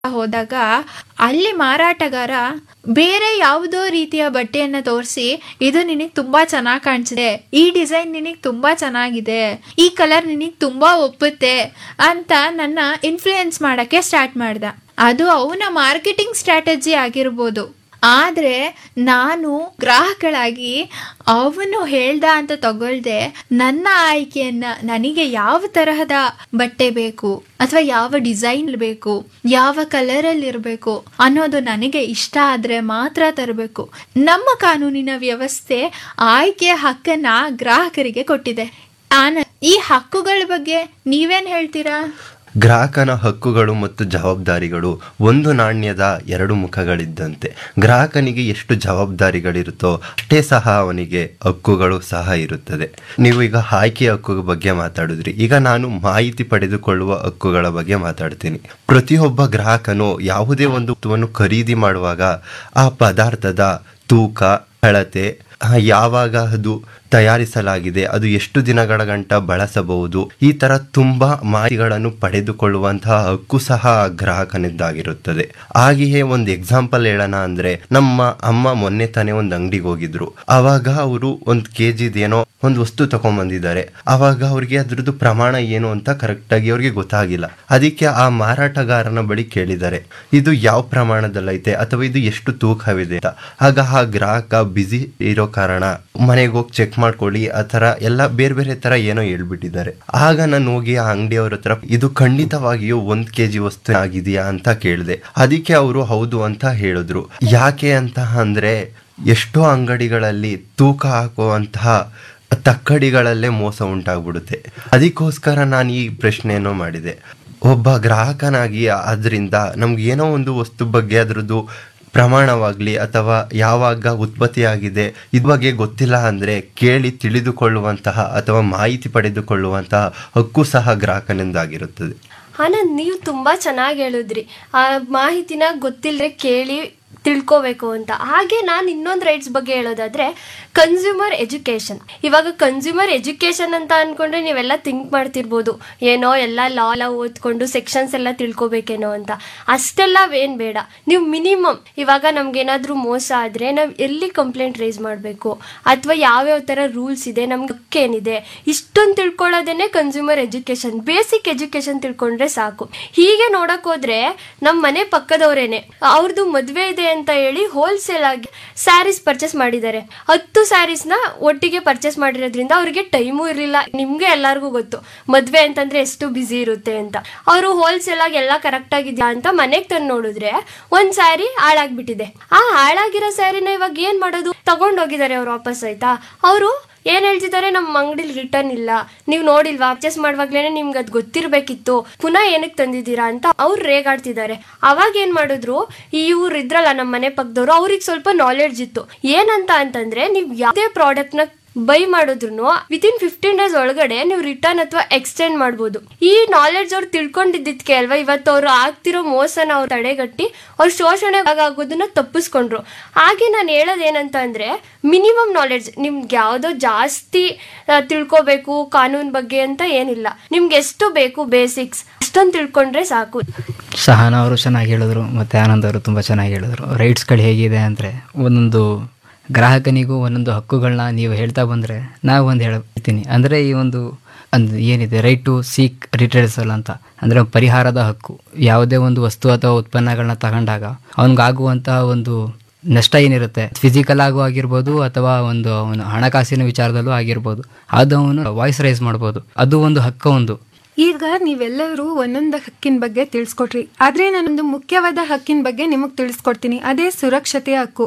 ಹೋದಾಗ ಅಲ್ಲಿ ಮಾರಾಟಗಾರ ಬೇರೆ ಯಾವುದೋ ರೀತಿಯ ಬಟ್ಟೆಯನ್ನ ತೋರಿಸಿ ಇದು ನಿನಗೆ ತುಂಬಾ ಚೆನ್ನಾಗಿ ಕಾಣಿಸಿದೆ ಈ ಡಿಸೈನ್ ನಿನಗೆ ತುಂಬಾ ಚೆನ್ನಾಗಿದೆ ಈ ಕಲರ್ ನಿನಗೆ ತುಂಬಾ ಒಪ್ಪುತ್ತೆ ಅಂತ ನನ್ನ ಇನ್ಫ್ಲೂಯೆನ್ಸ್ ಮಾಡಕ್ಕೆ ಸ್ಟಾರ್ಟ್ ಮಾಡ್ದ ಅದು ಅವನ ಮಾರ್ಕೆಟಿಂಗ್ ಸ್ಟ್ರಾಟಜಿ ಆಗಿರ್ಬೋದು ಆದ್ರೆ ನಾನು ಗ್ರಾಹಕಳಾಗಿ ಅವನು ಹೇಳ್ದ ಅಂತ ತಗೊಳ್ದೆ ನನ್ನ ಆಯ್ಕೆಯನ್ನ ನನಗೆ ಯಾವ ತರಹದ ಬಟ್ಟೆ ಬೇಕು ಅಥವಾ ಯಾವ ಡಿಸೈನ್ ಬೇಕು ಯಾವ ಕಲರ್ ಅಲ್ಲಿ ಇರಬೇಕು ಅನ್ನೋದು ನನಗೆ ಇಷ್ಟ ಆದ್ರೆ ಮಾತ್ರ ತರಬೇಕು ನಮ್ಮ ಕಾನೂನಿನ ವ್ಯವಸ್ಥೆ ಆಯ್ಕೆಯ ಹಕ್ಕನ್ನ ಗ್ರಾಹಕರಿಗೆ ಕೊಟ್ಟಿದೆ ಆನ ಈ ಹಕ್ಕುಗಳ ಬಗ್ಗೆ ನೀವೇನ್ ಹೇಳ್ತೀರಾ ಗ್ರಾಹಕನ ಹಕ್ಕುಗಳು ಮತ್ತು ಜವಾಬ್ದಾರಿಗಳು ಒಂದು ನಾಣ್ಯದ ಎರಡು ಮುಖಗಳಿದ್ದಂತೆ ಗ್ರಾಹಕನಿಗೆ ಎಷ್ಟು ಜವಾಬ್ದಾರಿಗಳಿರುತ್ತೋ ಅಷ್ಟೇ ಸಹ ಅವನಿಗೆ ಹಕ್ಕುಗಳು ಸಹ ಇರುತ್ತದೆ ನೀವು ಈಗ ಆಯ್ಕೆ ಹಕ್ಕು ಬಗ್ಗೆ ಮಾತಾಡಿದ್ರಿ ಈಗ ನಾನು ಮಾಹಿತಿ ಪಡೆದುಕೊಳ್ಳುವ ಹಕ್ಕುಗಳ ಬಗ್ಗೆ ಮಾತಾಡ್ತೀನಿ ಪ್ರತಿಯೊಬ್ಬ ಗ್ರಾಹಕನು ಯಾವುದೇ ಒಂದು ವಸ್ತುವನ್ನು ಖರೀದಿ ಮಾಡುವಾಗ ಆ ಪದಾರ್ಥದ ತೂಕ ಅಳತೆ ಆ, ಯಾವಾಗ ಅದು ತಯಾರಿಸಲಾಗಿದೆ ಅದು ಎಷ್ಟು ದಿನಗಳ ಗಂಟ ಬಳಸಬಹುದು ಈ ತರ ತುಂಬಾ ಮಾಹಿತಿಗಳನ್ನು ಪಡೆದುಕೊಳ್ಳುವಂತಹ ಹಕ್ಕು ಸಹ ಗ್ರಾಹಕನಿದ್ದಾಗಿರುತ್ತದೆ ಹಾಗೆಯೇ ಒಂದು ಎಕ್ಸಾಂಪಲ್ ಹೇಳೋಣ ಅಂದ್ರೆ ನಮ್ಮ ಅಮ್ಮ ಮೊನ್ನೆ ತಾನೇ ಒಂದು ಅಂಗಡಿಗೆ ಹೋಗಿದ್ರು ಅವಾಗ ಅವರು ಒಂದು ಕೆ ಏನೋ ಒಂದು ವಸ್ತು ತಗೊಂಡ್ಬಂದಿದ್ದಾರೆ ಅವಾಗ ಅವ್ರಿಗೆ ಅದ್ರದ್ದು ಪ್ರಮಾಣ ಏನು ಅಂತ ಕರೆಕ್ಟ್ ಆಗಿ ಅವ್ರಿಗೆ ಗೊತ್ತಾಗಿಲ್ಲ ಅದಕ್ಕೆ ಆ ಮಾರಾಟಗಾರನ ಬಳಿ ಕೇಳಿದ್ದಾರೆ ಇದು ಯಾವ ಪ್ರಮಾಣದಲ್ಲೈತೆ ಅಥವಾ ಇದು ಎಷ್ಟು ತೂಕವಿದೆ ಅಂತ ಆಗ ಆ ಗ್ರಾಹಕ ಬಿಸಿ ಇರೋ ಕಾರಣ ಮನೆಗೆ ಹೋಗಿ ಚೆಕ್ ಮಾಡ್ಕೊಳ್ಳಿ ಆ ತರ ಎಲ್ಲ ಬೇರೆ ಬೇರೆ ತರ ಏನೋ ಹೇಳ್ಬಿಟ್ಟಿದ್ದಾರೆ ಆಗ ನಾನು ಹೋಗಿ ಆ ಅಂಗಡಿಯವ್ರ ಹತ್ರ ಇದು ಖಂಡಿತವಾಗಿಯೂ ಒಂದ್ ಕೆಜಿ ವಸ್ತು ಆಗಿದೆಯಾ ಅಂತ ಕೇಳಿದೆ ಅದಕ್ಕೆ ಅವರು ಹೌದು ಅಂತ ಹೇಳಿದ್ರು ಯಾಕೆ ಅಂತ ಅಂದ್ರೆ ಎಷ್ಟೋ ಅಂಗಡಿಗಳಲ್ಲಿ ತೂಕ ಹಾಕುವಂತಹ ತಕ್ಕಡಿಗಳಲ್ಲೇ ಮೋಸ ಉಂಟಾಗ್ಬಿಡುತ್ತೆ ಅದಕ್ಕೋಸ್ಕರ ನಾನು ಈ ಪ್ರಶ್ನೆಯನ್ನು ಮಾಡಿದೆ ಒಬ್ಬ ಗ್ರಾಹಕನಾಗಿ ಅದರಿಂದ ನಮ್ಗೆ ಏನೋ ಒಂದು ವಸ್ತು ಬಗ್ಗೆ ಅದ್ರದ್ದು ಪ್ರಮಾಣವಾಗ್ಲಿ ಅಥವಾ ಯಾವಾಗ ಉತ್ಪತ್ತಿಯಾಗಿದೆ ಇದ್ ಬಗ್ಗೆ ಗೊತ್ತಿಲ್ಲ ಅಂದ್ರೆ ಕೇಳಿ ತಿಳಿದುಕೊಳ್ಳುವಂತಹ ಅಥವಾ ಮಾಹಿತಿ ಪಡೆದುಕೊಳ್ಳುವಂತಹ ಹಕ್ಕು ಸಹ ಗ್ರಾಹಕನಿಂದಾಗಿರುತ್ತದೆ ಆನಂದ್ ನೀವು ತುಂಬಾ ಚೆನ್ನಾಗಿ ಹೇಳಿದ್ರಿ ಆ ಮಾಹಿತಿನ ಗೊತ್ತಿಲ್ಲದೆ ಕೇಳಿ ತಿಳ್ಕೋಬೇಕು ಅಂತ ಹಾಗೆ ನಾನು ಇನ್ನೊಂದು ರೈಟ್ಸ್ ಬಗ್ಗೆ ಹೇಳೋದಾದ್ರೆ ಕನ್ಸ್ಯೂಮರ್ ಎಜುಕೇಶನ್ ಇವಾಗ ಕನ್ಸ್ಯೂಮರ್ ಎಜುಕೇಶನ್ ಅಂತ ಅನ್ಕೊಂಡ್ರೆ ನೀವೆಲ್ಲ ಥಿಂಕ್ ಮಾಡ್ತಿರ್ಬೋದು ಏನೋ ಎಲ್ಲ ಲಾ ಎಲ್ಲ ಓದ್ಕೊಂಡು ಸೆಕ್ಷನ್ಸ್ ಎಲ್ಲ ತಿಳ್ಕೊಬೇಕೇನೋ ಅಂತ ಅಷ್ಟೆಲ್ಲ ಏನ್ ಬೇಡ ನೀವು ಮಿನಿಮಮ್ ಇವಾಗ ನಮ್ಗೇನಾದ್ರೂ ಮೋಸ ಆದ್ರೆ ನಾವು ಎಲ್ಲಿ ಕಂಪ್ಲೇಂಟ್ ರೈಸ್ ಮಾಡಬೇಕು ಅಥವಾ ಯಾವ್ಯಾವ ಥರ ರೂಲ್ಸ್ ಇದೆ ನಮ್ಗೆ ಹಕ್ಕೇನಿದೆ ಇಷ್ಟೊಂದು ತಿಳ್ಕೊಳ್ಳೋದೇನೆ ಕನ್ಸ್ಯೂಮರ್ ಎಜುಕೇಶನ್ ಬೇಸಿಕ್ ಎಜುಕೇಶನ್ ತಿಳ್ಕೊಂಡ್ರೆ ಸಾಕು ಹೀಗೆ ನೋಡಕ್ ಹೋದ್ರೆ ನಮ್ಮ ಮನೆ ಪಕ್ಕದವರೇನೆ ಅವ್ರದ್ದು ಮದ್ವೆ ಇದೆ ಅಂತ ಹೇಳಿ ಹೋಲ್ಸೇಲ್ ಆಗಿ ಸ್ಯಾರೀಸ್ ಪರ್ಚೇಸ್ ಮಾಡಿದ್ದಾರೆ ಹತ್ತು ಸ್ಯಾರೀಸ್ ನ ಒಟ್ಟಿಗೆ ಪರ್ಚೇಸ್ ಮಾಡಿರೋದ್ರಿಂದ ಅವ್ರಿಗೆ ಟೈಮು ಇರಲಿಲ್ಲ ನಿಮ್ಗೆ ಎಲ್ಲರಿಗೂ ಗೊತ್ತು ಮದ್ವೆ ಅಂತಂದ್ರೆ ಎಷ್ಟು ಬಿಸಿ ಇರುತ್ತೆ ಅಂತ ಅವರು ಹೋಲ್ಸೇಲ್ ಆಗಿ ಎಲ್ಲ ಕರೆಕ್ಟ್ ಆಗಿದ್ಯಾ ಅಂತ ಮನೆಗೆ ತಂದು ನೋಡಿದ್ರೆ ಒಂದ್ ಸ್ಯಾರಿ ಹಾಳಾಗ್ಬಿಟ್ಟಿದೆ ಆ ಹಾಳಾಗಿರೋ ಸ್ಯಾರಿನ ಇವಾಗ ಏನ್ ಮಾಡೋದು ತಗೊಂಡೋಗಿದ್ದಾರೆ ಅವ್ರು ವಾಪಸ್ ಆಯ್ತಾ ಅವರು ಏನ್ ಹೇಳ್ತಿದ್ದಾರೆ ನಮ್ಮ ಅಂಗಡಿಲಿ ರಿಟರ್ನ್ ಇಲ್ಲ ನೀವು ನೋಡಿಲ್ವಾ ಪರ್ಚೇಸ್ ಮಾಡುವಾಗ್ಲೇನೆ ನಿಮ್ಗೆ ಅದು ಗೊತ್ತಿರ್ಬೇಕಿತ್ತು ಪುನಃ ಏನಕ್ಕೆ ತಂದಿದ್ದೀರಾ ಅಂತ ಅವ್ರು ರೇಗಾಡ್ತಿದ್ದಾರೆ ಅವಾಗ ಏನ್ ಮಾಡಿದ್ರು ಈ ಇವ್ರು ಇದ್ರಲ್ಲ ನಮ್ಮ ಮನೆ ಪಕ್ಕದವ್ರು ಅವ್ರಿಗೆ ಸ್ವಲ್ಪ ನಾಲೆಡ್ಜ್ ಇತ್ತು ಏನಂತ ಅಂತಂದ್ರೆ ನೀವು ಯಾವುದೇ ಪ್ರಾಡಕ್ಟ್ ನ ಬೈ ಮಾಡಿದ್ರು ವಿತಿನ್ ಫಿಫ್ಟೀನ್ ಡೇಸ್ ಒಳಗಡೆ ನೀವು ರಿಟರ್ನ್ ಅಥವಾ ಎಕ್ಸ್ಚೇಂಜ್ ಮಾಡ್ಬೋದು ಈ ನಾಲೆಡ್ಜ್ ಅವ್ರು ತಿಳ್ಕೊಂಡಿದ್ದಕ್ಕೆ ಅಲ್ವಾ ಇವತ್ತು ಅವ್ರು ಆಗ್ತಿರೋ ಮೋಸನ ಅವ್ರು ತಡೆಗಟ್ಟಿ ಅವ್ರು ಶೋಷಣೆ ಆಗೋದನ್ನ ತಪ್ಪಿಸ್ಕೊಂಡ್ರು ಹಾಗೆ ನಾನು ಹೇಳೋದೇನಂತ ಅಂದ್ರೆ ಮಿನಿಮಮ್ ನಾಲೆಡ್ಜ್ ನಿಮ್ಗೆ ಯಾವುದೋ ಜಾಸ್ತಿ ಆ, ತಿಳ್ಕೊಬೇಕು ಕಾನೂನು ಬಗ್ಗೆ ಅಂತ ಏನಿಲ್ಲ ನಿಮ್ಗೆ ಎಷ್ಟು ಬೇಕು ಬೇಸಿಕ್ಸ್ ಅಷ್ಟೊಂದು ತಿಳ್ಕೊಂಡ್ರೆ ಸಾಕು ಸಹನ ಅವರು ಚೆನ್ನಾಗಿ ಹೇಳಿದ್ರು ಮತ್ತು ಆನಂದ್ ಅವರು ತುಂಬ ಚೆನ್ನಾಗಿ ಹೇಳಿದ್ರು ರೈಟ್ಸ್ಗಳು ಹೇಗಿದೆ ಅಂದರೆ ಒಂದೊಂದು ಗ್ರಾಹಕನಿಗೂ ಒಂದೊಂದು ಹಕ್ಕುಗಳನ್ನ ನೀವು ಹೇಳ್ತಾ ಬಂದರೆ ನಾವು ಒಂದು ಹೇಳ್ತೀನಿ ಅಂದರೆ ಈ ಒಂದು ಒಂದು ಏನಿದೆ ರೈಟ್ ಟು ಸೀಕ್ ರಿಟ್ರೇಸಲ್ ಅಂತ ಅಂದರೆ ಪರಿಹಾರದ ಹಕ್ಕು ಯಾವುದೇ ಒಂದು ವಸ್ತು ಅಥವಾ ಉತ್ಪನ್ನಗಳನ್ನ ತಗೊಂಡಾಗ ಅವನಿಗಾಗುವಂತಹ ಒಂದು ನಷ್ಟ ಏನಿರುತ್ತೆ ಫಿಸಿಕಲ್ ಆಗು ಆಗಿರ್ಬೋದು ಅಥವಾ ಒಂದು ಅವನು ಹಣಕಾಸಿನ ವಿಚಾರದಲ್ಲೂ ಆಗಿರ್ಬೋದು ಅದು ಅವನು ವಾಯ್ಸ್ ರೈಸ್ ಮಾಡ್ಬೋದು ಅದು ಒಂದು ಹಕ್ಕ ಒಂದು ಈಗ ನೀವೆಲ್ಲರೂ ಒಂದೊಂದು ಹಕ್ಕಿನ ಬಗ್ಗೆ ತಿಳಿಸ್ಕೊಟ್ರಿ ಆದ್ರೆ ನಾನೊಂದು ಮುಖ್ಯವಾದ ಹಕ್ಕಿನ ಬಗ್ಗೆ ನಿಮಗೆ ತಿಳಿಸ್ಕೊಡ್ತೀನಿ ಅದೇ ಸುರಕ್ಷತೆಯ ಹಕ್ಕು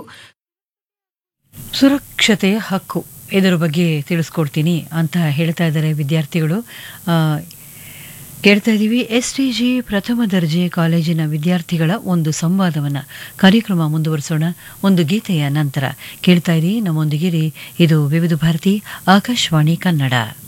ಸುರಕ್ಷತೆಯ ಹಕ್ಕು ಇದರ ಬಗ್ಗೆ ತಿಳಿಸ್ಕೊಡ್ತೀನಿ ಅಂತ ಹೇಳ್ತಾ ಇದ್ದಾರೆ ವಿದ್ಯಾರ್ಥಿಗಳು ಆ, ಕೇಳ್ತಾ ಇದ್ದೀವಿ ಎಸ್ ಟಿ ಜಿ ಪ್ರಥಮ ದರ್ಜೆ ಕಾಲೇಜಿನ ವಿದ್ಯಾರ್ಥಿಗಳ ಒಂದು ಸಂವಾದವನ್ನು ಕಾರ್ಯಕ್ರಮ ಮುಂದುವರಿಸೋಣ ಒಂದು ಗೀತೆಯ ನಂತರ ಕೇಳ್ತಾ ಇರಿ ನಮ್ಮೊಂದಿಗಿರಿ ಇದು ವಿವಿಧ ಭಾರತಿ ಆಕಾಶವಾಣಿ ಕನ್ನಡ